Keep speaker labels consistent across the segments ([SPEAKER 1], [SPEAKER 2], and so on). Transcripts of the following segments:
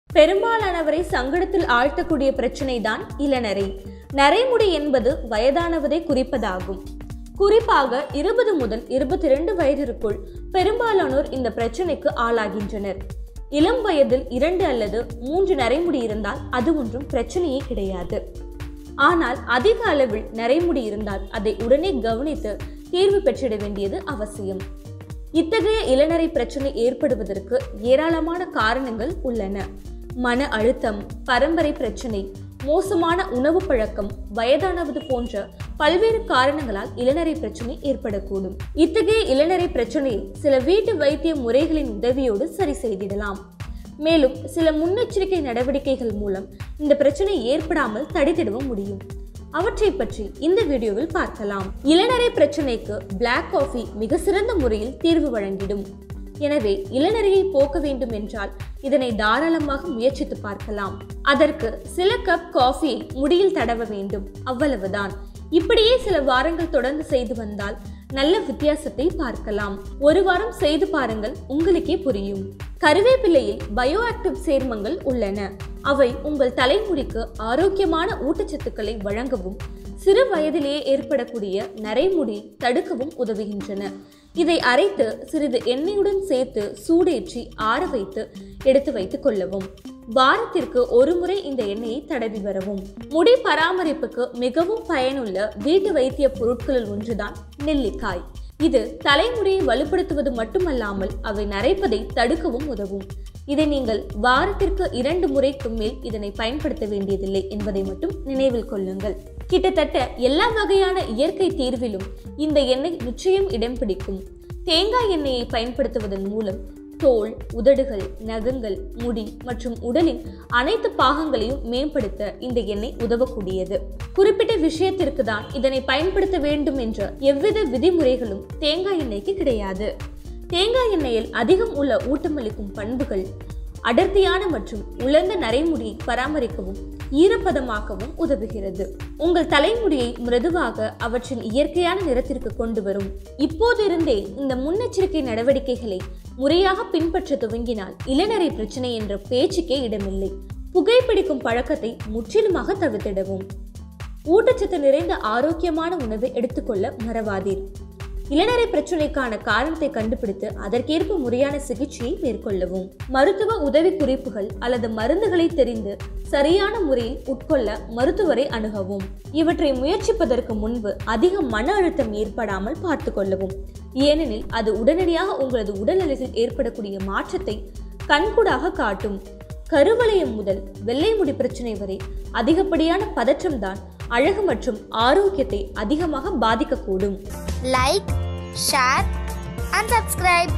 [SPEAKER 1] பெரும்பாலானவரை சங்கடத்தில் ஆழ்த்தக்கூடிய பிரச்சனை தான் இளநரை நரைமுடி என்பது வயதானவதை குறிப்பதாகும் குறிப்பாக இருபது முதல் இருபத்தி ரெண்டு வயதிற்குள் பெரும்பாலானோர் இந்த பிரச்சனைக்கு ஆளாகின்றனர் இளம் வயதில் இரண்டு அல்லது மூன்று நரைமுடி இருந்தால் அது ஒன்றும் பிரச்சனையே கிடையாது ஆனால் அதிக அளவில் நரைமுடி இருந்தால் அதை உடனே கவனித்து தீர்வு பெற்றிட வேண்டியது அவசியம் இத்தகைய இளநரை பிரச்சனை ஏற்படுவதற்கு ஏராளமான காரணங்கள் உள்ளன மன அழுத்தம் பரம்பரை பிரச்சனை மோசமான உணவு பழக்கம் வயதானவது போன்ற பல்வேறு காரணங்களால் இளநரை பிரச்சனை ஏற்படக்கூடும் இத்தகைய இளநரை பிரச்சனையை சில வீட்டு வைத்திய முறைகளின் உதவியோடு சரி செய்திடலாம் மேலும் சில முன்னெச்சரிக்கை நடவடிக்கைகள் மூலம் இந்த பிரச்சனை ஏற்படாமல் தடுத்திடவும் முடியும் அவற்றை பற்றி இந்த வீடியோவில் பார்க்கலாம் இளநரை பிரச்சனைக்கு பிளாக் காஃபி மிக சிறந்த முறையில் தீர்வு வழங்கிடும் எனவே இளநரையை போக்க வேண்டும் என்றால் இதனை தாராளமாக முயற்சித்து பார்க்கலாம் அதற்கு சில கப் காஃபியை முடியில் தடவ வேண்டும் அவ்வளவுதான் இப்படியே சில வாரங்கள் தொடர்ந்து செய்து வந்தால் நல்ல வித்தியாசத்தை பார்க்கலாம் ஒரு வாரம் செய்து பாருங்கள் உங்களுக்கே புரியும் கருவேப்பிலையில் பயோ ஆக்டிவ் சேர்மங்கள் உள்ளன அவை உங்கள் தலைமுடிக்கு ஆரோக்கியமான ஊட்டச்சத்துக்களை வழங்கவும் சிறு வயதிலேயே ஏற்படக்கூடிய நரைமுடி தடுக்கவும் உதவுகின்றன இதை அரைத்து சிறிது எண்ணெயுடன் சேர்த்து சூடேற்றி ஆற வைத்து எடுத்து வைத்துக் கொள்ளவும் வாரத்திற்கு ஒரு முறை இந்த எண்ணெயை தடவி வரவும் முடி பராமரிப்புக்கு மிகவும் பயனுள்ள வீட்டு வைத்திய பொருட்களில் ஒன்றுதான் நெல்லிக்காய் இது தலைமுடியை வலுப்படுத்துவது மட்டுமல்லாமல் அவை நரைப்பதை தடுக்கவும் உதவும் இதை நீங்கள் வாரத்திற்கு இரண்டு முறைக்கு மேல் இதனை பயன்படுத்த வேண்டியதில்லை என்பதை மட்டும் நினைவில் கொள்ளுங்கள் கிட்டத்தட்ட எல்லா வகையான இயற்கை தீர்விலும் இந்த எண்ணெய் நிச்சயம் இடம் பிடிக்கும் தேங்காய் எண்ணெயை பயன்படுத்துவதன் மூலம் தோல் உதடுகள் நகங்கள் முடி மற்றும் உடலின் அனைத்து பாகங்களையும் மேம்படுத்த இந்த எண்ணெய் உதவக்கூடியது குறிப்பிட்ட விஷயத்திற்கு தான் இதனை பயன்படுத்த வேண்டும் என்ற எவ்வித விதிமுறைகளும் தேங்காய் எண்ணெய்க்கு கிடையாது தேங்காய் எண்ணெயில் அதிகம் உள்ள ஊட்டமளிக்கும் பண்புகள் அடர்த்தியான மற்றும் உலர்ந்த நரைமுடியை பராமரிக்கவும் ஈரப்பதமாக்கவும் உதவுகிறது உங்கள் தலைமுடியை மிருதுவாக அவற்றின் இயற்கையான நிறத்திற்கு கொண்டு வரும் இப்போதிருந்தே இந்த முன்னெச்சரிக்கை நடவடிக்கைகளை முறையாக பின்பற்ற துவங்கினால் இளநரை பிரச்சனை என்ற பேச்சுக்கே இடமில்லை புகைப்பிடிக்கும் பழக்கத்தை முற்றிலுமாக தவிர்த்திடவும் ஊட்டச்சத்து நிறைந்த ஆரோக்கியமான உணவை எடுத்துக்கொள்ள மறவாதீர் இளநரை பிரச்சனைக்கான காரணத்தை கண்டுபிடித்து அதற்கேற்ப முறையான சிகிச்சையை மேற்கொள்ளவும் மருத்துவ உதவி குறிப்புகள் அல்லது மருந்துகளை தெரிந்து சரியான முறையில் உட்கொள்ள மருத்துவரை அணுகவும் இவற்றை முயற்சிப்பதற்கு முன்பு அதிக மன அழுத்தம் ஏற்படாமல் பார்த்து கொள்ளவும் ஏனெனில் அது உடனடியாக உங்களது உடல்நலத்தில் ஏற்படக்கூடிய மாற்றத்தை கண்கூடாக காட்டும் கருவளையம் முதல் வெள்ளை முடி பிரச்சனை வரை அதிகப்படியான பதற்றம்தான் அழகு மற்றும் ஆரோக்கியத்தை அதிகமாக பாதிக்கக்கூடும்
[SPEAKER 2] like share and subscribe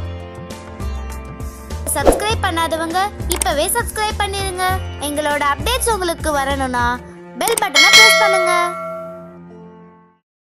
[SPEAKER 2] subscribe பண்ணாதவங்க இப்பவே சப்ஸ்கிரைப் பண்ணிருங்க எங்களோட அப்டேட்ஸ் உங்களுக்கு வரணும்னா பெல் பட்டனை ப்ரெஸ் பண்ணுங்க